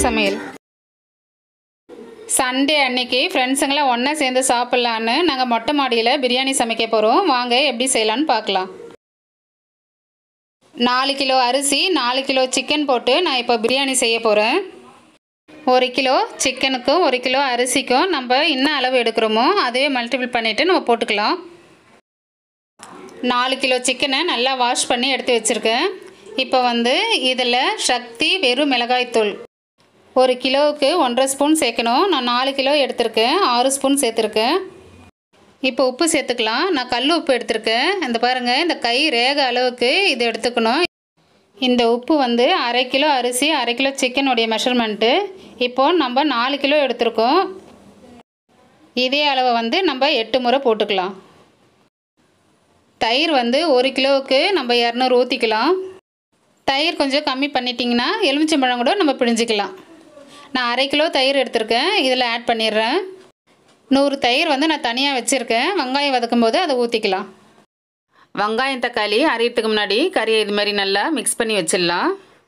சமையல் சண்டே அன்னைக்கு ஃப்ரெண்ட்ஸுங்களாம் ஒன்றா சேர்ந்து சாப்பிட்லான்னு நாங்கள் மொட்டை மாடியில் பிரியாணி சமைக்க போகிறோம் வாங்க எப்படி செய்யலான்னு பார்க்கலாம் நாலு கிலோ அரிசி நாலு கிலோ சிக்கன் போட்டு நான் இப்போ பிரியாணி செய்ய போகிறேன் ஒரு கிலோ சிக்கனுக்கும் ஒரு கிலோ அரிசிக்கும் நம்ம என்ன அளவு எடுக்கிறோமோ அதே மல்டிபிள் பண்ணிவிட்டு நம்ம போட்டுக்கலாம் நாலு கிலோ சிக்கனை நல்லா வாஷ் பண்ணி எடுத்து வச்சுருக்கேன் இப்போ வந்து இதில் சக்தி வெறும் மிளகாய்த்தூள் ஒரு கிலோவுக்கு ஒன்றரை ஸ்பூன் சேர்க்கணும் நான் நாலு கிலோ எடுத்திருக்கேன் ஆறு ஸ்பூன் சேர்த்துருக்கேன் இப்போ உப்பு சேர்த்துக்கலாம் நான் கல் உப்பு எடுத்திருக்கேன் இந்த பாருங்கள் இந்த கை ரேக அளவுக்கு இது எடுத்துக்கணும் இந்த உப்பு வந்து அரை கிலோ அரிசி அரை கிலோ சிக்கனுடைய மெஷர்மெண்ட்டு இப்போது நம்ம நாலு கிலோ எடுத்திருக்கோம் இதே அளவை வந்து நம்ம எட்டு முறை போட்டுக்கலாம் தயிர் வந்து ஒரு கிலோவுக்கு நம்ம இரநூறு ஊற்றிக்கலாம் தயிர் கொஞ்சம் கம்மி பண்ணிட்டிங்கன்னா எலுமிச்சம்பழம் கூட நம்ம பிழிஞ்சிக்கலாம் நான் அரை கிலோ தயிர் எடுத்திருக்கேன் இதில் ஆட் பண்ணிடுறேன் நூறு தயிர் வந்து நான் தனியாக வச்சுருக்கேன் வெங்காயம் வதக்கும் போது அதை ஊற்றிக்கலாம் வெங்காயம் தக்காளி அரையத்துக்கு முன்னாடி கறியை இது மாதிரி நல்லா மிக்ஸ் பண்ணி வச்சிடலாம்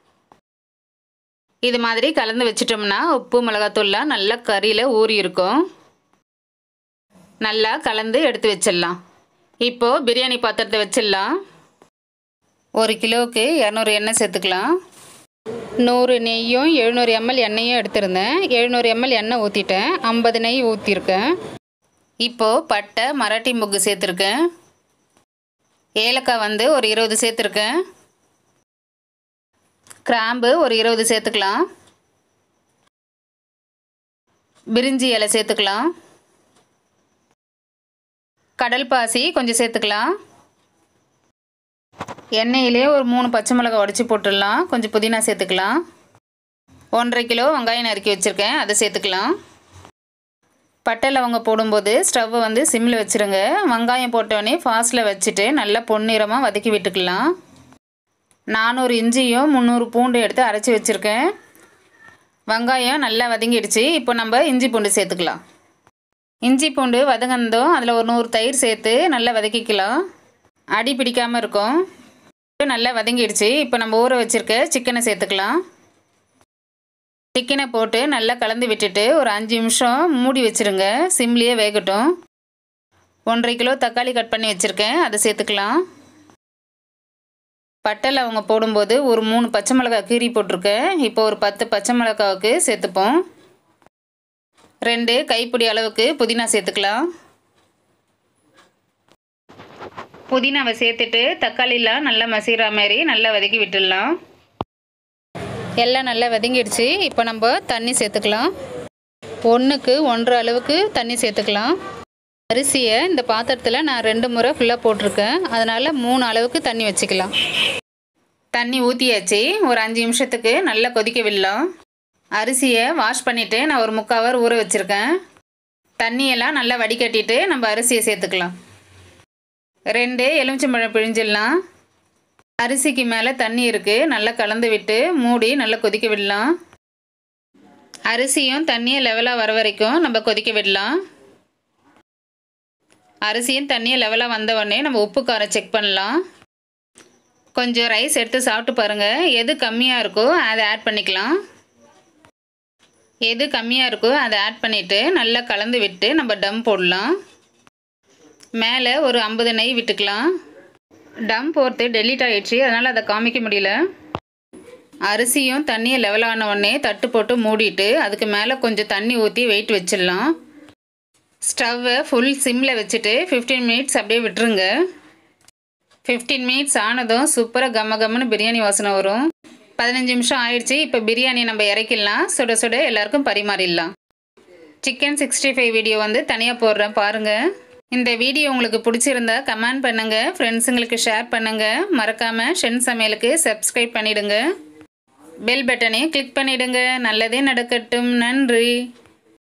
இது மாதிரி கலந்து வச்சிட்டோம்னா உப்பு மிளகாத்தூள்லாம் நல்லா கறியில் ஊறி இருக்கும் நல்லா கலந்து எடுத்து வச்சிடலாம் இப்போது பிரியாணி பாத்திரத்தை வச்சிடலாம் ஒரு கிலோவுக்கு இரநூறு எண்ணெய் சேர்த்துக்கலாம் நூறு நெய்யும் எழுநூறு எம்எல் எண்ணெயும் எடுத்திருந்தேன் எழுநூறு எம்எல் எண்ணெய் ஊற்றிட்டேன் ஐம்பது நெய் ஊற்றிருக்கேன் இப்போது பட்டை மராட்டி முக்கு சேர்த்துருக்கேன் ஏலக்காய் வந்து ஒரு இருபது சேர்த்துருக்கேன் கிராம்பு ஒரு இருபது சேர்த்துக்கலாம் பிரிஞ்சி இலை சேர்த்துக்கலாம் கடல் பாசி கொஞ்சம் சேர்த்துக்கலாம் எண்ணெயிலே ஒரு மூணு பச்சை மிளகாய் உடச்சி போட்டுடலாம் கொஞ்சம் புதினா சேர்த்துக்கலாம் ஒன்றரை கிலோ வெங்காயம் நறுக்கி வச்சுருக்கேன் அதை சேர்த்துக்கலாம் பட்டை லவங்க போடும்போது ஸ்டவ்வை வந்து சிம்மில் வச்சுருங்க வெங்காயம் போட்டோடனே ஃபாஸ்ட்டில் வச்சுட்டு நல்லா பொன்னிறமாக வதக்கி விட்டுக்கலாம் நானூறு இஞ்சியும் முந்நூறு பூண்டு எடுத்து அரைச்சி வச்சுருக்கேன் வெங்காயம் நல்லா வதங்கிடுச்சு இப்போ நம்ம இஞ்சி பூண்டு சேர்த்துக்கலாம் இஞ்சி பூண்டு வதங்கந்தோம் அதில் ஒரு நூறு தயிர் சேர்த்து நல்லா வதக்கிக்கலாம் அடி பிடிக்காமல் இருக்கும் நல்லா வதங்கிடுச்சு இப்போ நம்ம ஊற வச்சுருக்க சிக்கனை சேர்த்துக்கலாம் சிக்கனை போட்டு நல்லா கலந்து விட்டுட்டு ஒரு அஞ்சு நிமிஷம் மூடி வச்சுருங்க சிம்லேயே வேகட்டும் ஒன்றரை கிலோ தக்காளி கட் பண்ணி வச்சுருக்கேன் அதை சேர்த்துக்கலாம் பட்டை அவங்க போடும்போது ஒரு மூணு பச்சை மிளகாய் கீரி போட்டிருக்கேன் இப்போ ஒரு பத்து பச்சை மிளகாவுக்கு சேர்த்துப்போம் ரெண்டு கைப்பிடி அளவுக்கு புதினா சேர்த்துக்கலாம் புதினாவை சேர்த்துட்டு தக்காளிலாம் நல்லா மசிகிற மாதிரி நல்லா வதக்கி விட்டுடலாம் எல்லாம் நல்லா வதங்கிடுச்சு இப்போ நம்ம தண்ணி சேர்த்துக்கலாம் ஒன்றுக்கு ஒன்றரை அளவுக்கு தண்ணி சேர்த்துக்கலாம் அரிசியை இந்த பாத்திரத்தில் நான் ரெண்டு முறை ஃபுல்லாக போட்டிருக்கேன் அதனால் மூணு அளவுக்கு தண்ணி வச்சுக்கலாம் தண்ணி ஊற்றியாச்சு ஒரு அஞ்சு நிமிஷத்துக்கு நல்லா கொதிக்க விடலாம் அரிசியை வாஷ் பண்ணிவிட்டு நான் ஒரு முக்கால் ஹவர் ஊற வச்சுருக்கேன் தண்ணியெல்லாம் நல்லா வடிகட்டிட்டு நம்ம அரிசியை சேர்த்துக்கலாம் ரெண்டு எலுமிச்சம்பழம் பிழிஞ்சிடலாம் அரிசிக்கு மேலே தண்ணி இருக்குது நல்லா கலந்து விட்டு மூடி நல்லா கொதிக்க விடலாம் அரிசியும் தண்ணியும் லெவலாக வர வரைக்கும் நம்ம கொதிக்க விடலாம் அரிசியும் தண்ணியும் லெவலாக வந்த உடனே நம்ம உப்பு காரம் செக் பண்ணலாம் கொஞ்சம் ரைஸ் எடுத்து சாப்பிட்டு பாருங்கள் எது கம்மியாக இருக்கோ அதை ஆட் பண்ணிக்கலாம் எது கம்மியாக இருக்கோ அதை ஆட் பண்ணிவிட்டு நல்லா கலந்து விட்டு நம்ம டம் போடலாம் மேலே ஒரு ஐம்பது நெய் விட்டுக்கலாம் டம் போர்த்து டெலீட் ஆகிடுச்சு அதனால் அதை காமிக்க முடியல அரிசியும் தண்ணியை லெவல் ஆன உடனே தட்டு போட்டு மூடிட்டு அதுக்கு மேலே கொஞ்சம் தண்ணி ஊற்றி வெயிட் வச்சிடலாம் ஸ்டவ்வை ஃபுல் சிம்மில் வச்சுட்டு ஃபிஃப்டீன் மினிட்ஸ் அப்படியே விட்டுருங்க ஃபிஃப்டீன் மினிட்ஸ் ஆனதும் சூப்பராக கம்ம கம்மன்னு பிரியாணி வாசனை வரும் பதினஞ்சு நிமிஷம் ஆயிடுச்சு இப்போ பிரியாணி நம்ம இறக்கிடலாம் சுட சுட எல்லாருக்கும் பரிமாறிடலாம் சிக்கன் சிக்ஸ்டி ஃபைவ் வீடியோ வந்து தனியாக போடுறேன் பாருங்கள் இந்த வீடியோ உங்களுக்கு பிடிச்சிருந்தா கமெண்ட் பண்ணுங்கள் ஃப்ரெண்ட்ஸுங்களுக்கு ஷேர் பண்ணுங்கள் மறக்காமல் ஷென் சமையலுக்கு சப்ஸ்கிரைப் பண்ணிவிடுங்க பெல் பட்டனையும் கிளிக் பண்ணிவிடுங்க நல்லதே நடக்கட்டும் நன்றி